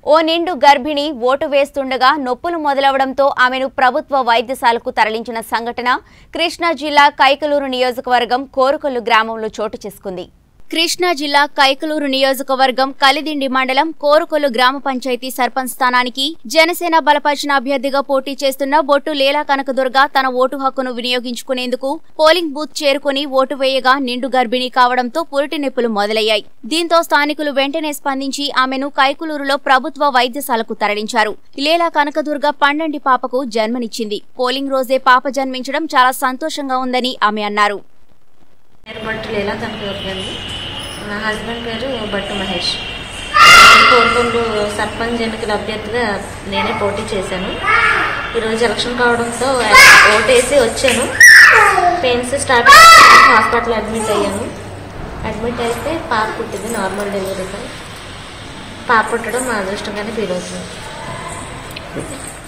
ఓ నిండు గర్భిణి ఓటు వేస్తుండగా నొప్పులు మొదలవడంతో ఆమెను ప్రభుత్వ వైద్యశాలకు తరలించిన సంఘటన కృష్ణా జిల్లా కైకలూరు నియోజకవర్గం కోరుకొల్లు గ్రామంలో చోటు చేసుకుంది కృష్ణా జిల్లా కైకలూరు నియోజకవర్గం కలిదిండి మండలం కోరుకొల్లు గ్రామ పంచాయతీ సర్పంచ్ స్థానానికి జనసేన బలపరిచిన అభ్యర్థిగా పోటీ చేస్తున్న బొట్టు లీలా కనకదుర్గ తన ఓటు హక్కును వినియోగించుకునేందుకు పోలింగ్ బూత్ చేరుకుని ఓటు వేయగా నిండు గర్భిణీ కావడంతో పురిటి నొప్పులు మొదలయ్యాయి దీంతో స్థానికులు వెంటనే స్పందించి ఆమెను కైకులూరులో ప్రభుత్వ వైద్యశాలకు తరలించారు లీలా కనకదుర్గ పన్నెండి పాపకు జన్మనిచ్చింది పోలింగ్ రోజే పాప జన్మించడం చాలా సంతోషంగా ఉందని ఆమె అన్నారు పేరు బట్టు లీలా కనకదుర్గ అండి నా హస్బెండ్ పేరు బట్టు మహేష్ కోరుకొండు సర్పంచ్ ఎన్నికల అభ్యర్థిగా నేనే పోటీ చేశాను ఈరోజు ఎలక్షన్ కావడంతో ఓటేసి వచ్చాను పెయిన్స్ స్టార్ట్ అయ్యాయి. హాస్పిటల్ అడ్మిట్ అయ్యాను అడ్మిట్ అయితే పాప పుట్టింది నార్మల్ డెలివరీతో పాప పుట్టడం మా అదృష్టంగానే ఫీల్ అవుతుంది